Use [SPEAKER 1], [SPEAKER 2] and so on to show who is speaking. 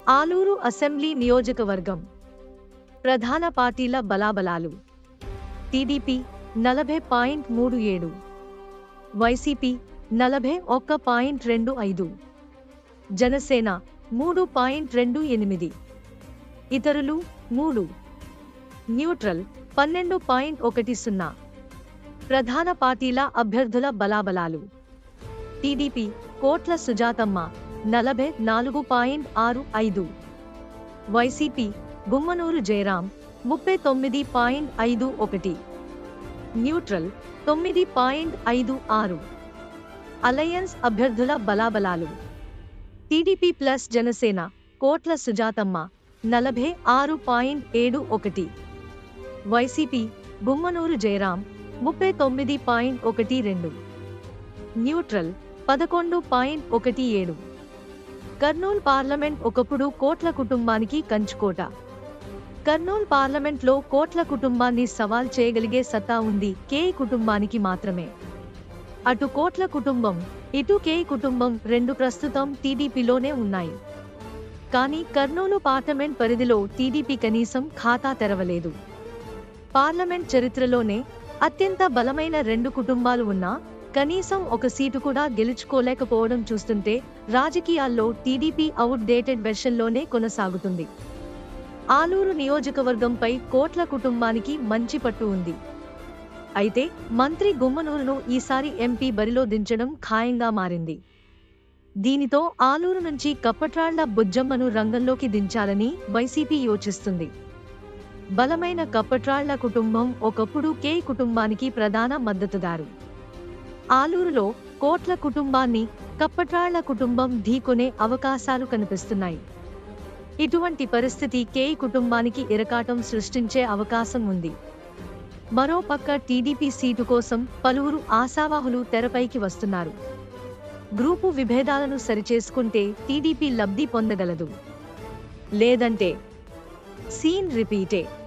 [SPEAKER 1] Aluru assembly నియోజకవర్గం ప్రధాన పార్టీల బలాబలాలు టీడీపీ నలభై పాయింట్ మూడు ఏడు వైసీపీ నలభై ఒక్క పాయింట్ రెండు ఐదు జనసేన మూడు పాయింట్ రెండు ఎనిమిది ఇతరులు మూడు న్యూట్రల్ పన్నెండు పాయింట్ ఒకటి సున్నా ప్రధాన పార్టీల అభ్యర్థుల బలాబలాలు టీడీపీ కోట్ల సుజాతమ్మ నలభై నాలుగు పాయింట్ ఆరు ఐదు వైసీపీ గుమ్మనూరు జయరాం ముప్పై తొమ్మిది పాయింట్ ఐదు ఒకటి న్యూట్రల్ తొమ్మిది పాయింట్ ఐదు ఆరు అలయన్స్ అభ్యర్థుల బలాబలాలు టీడీపీ ప్లస్ జనసేన కోట్ల సుజాతమ్మ నలభై ఆరు పాయింట్ ఏడు ఒకటి వైసీపీ గుమ్మనూరు జయరాం ముప్పై తొమ్మిది పాయింట్ ఒకటి రెండు న్యూట్రల్ పదకొండు పాయింట్ ఒకటి ఏడు కర్నూలు పార్లమెంట్ ఒకప్పుడు కోట్ల కుటుంబానికి కంచుకోట కర్నూలు పార్లమెంట్లో కోట్ల కుటుంబాన్ని సవాల్ చేయగలిగే సత్తా ఉంది కే కుటుంబానికి మాత్రమే అటు కోట్ల కుటుంబం ఇటు కే కుటుంబం రెండు ప్రస్తుతం టీడీపీలోనే ఉన్నాయి కానీ కర్నూలు పార్లమెంట్ పరిధిలో టీడీపీ కనీసం ఖాతా తెరవలేదు పార్లమెంట్ చరిత్రలోనే అత్యంత బలమైన రెండు కుటుంబాలు ఉన్నా కనీసం ఒక సీటు కూడా గెలుచుకోలేకపోవడం చూస్తుంటే రాజకీయాల్లో టీడీపీ అవుట్ డేటెడ్ వెర్షన్లోనే కొనసాగుతుంది ఆలూరు నియోజకవర్గంపై కోట్ల కుటుంబానికి మంచి పట్టు ఉంది అయితే మంత్రి గుమ్మనూరును ఈసారి ఎంపీ బరిలో దించడం ఖాయంగా మారింది దీనితో ఆలూరు నుంచి కప్పట్రాళ్ల బుజ్జమ్మను రంగంలోకి దించాలని వైసీపీ యోచిస్తుంది బలమైన కప్పట్రాళ్ల కుటుంబం ఒకప్పుడు కే కుటుంబానికి ప్రధాన మద్దతుదారు ఆలూరులో కోట్ల కుటుంబాన్ని కప్పట్రాళ్ల కుటుంబం ఢీకొనే అవకాశాలు కనిపిస్తున్నాయి ఇటువంటి పరిస్థితి కే కుటుంబానికి ఇరకాటం సృష్టించే అవకాశం ఉంది మరోపక్క టీడీపీ సీటు కోసం పలువురు ఆశావాహులు తెరపైకి వస్తున్నారు గ్రూపు విభేదాలను సరిచేసుకుంటే టీడీపీ లబ్ధి పొందగలదు లేదంటే సీన్ రిపీటే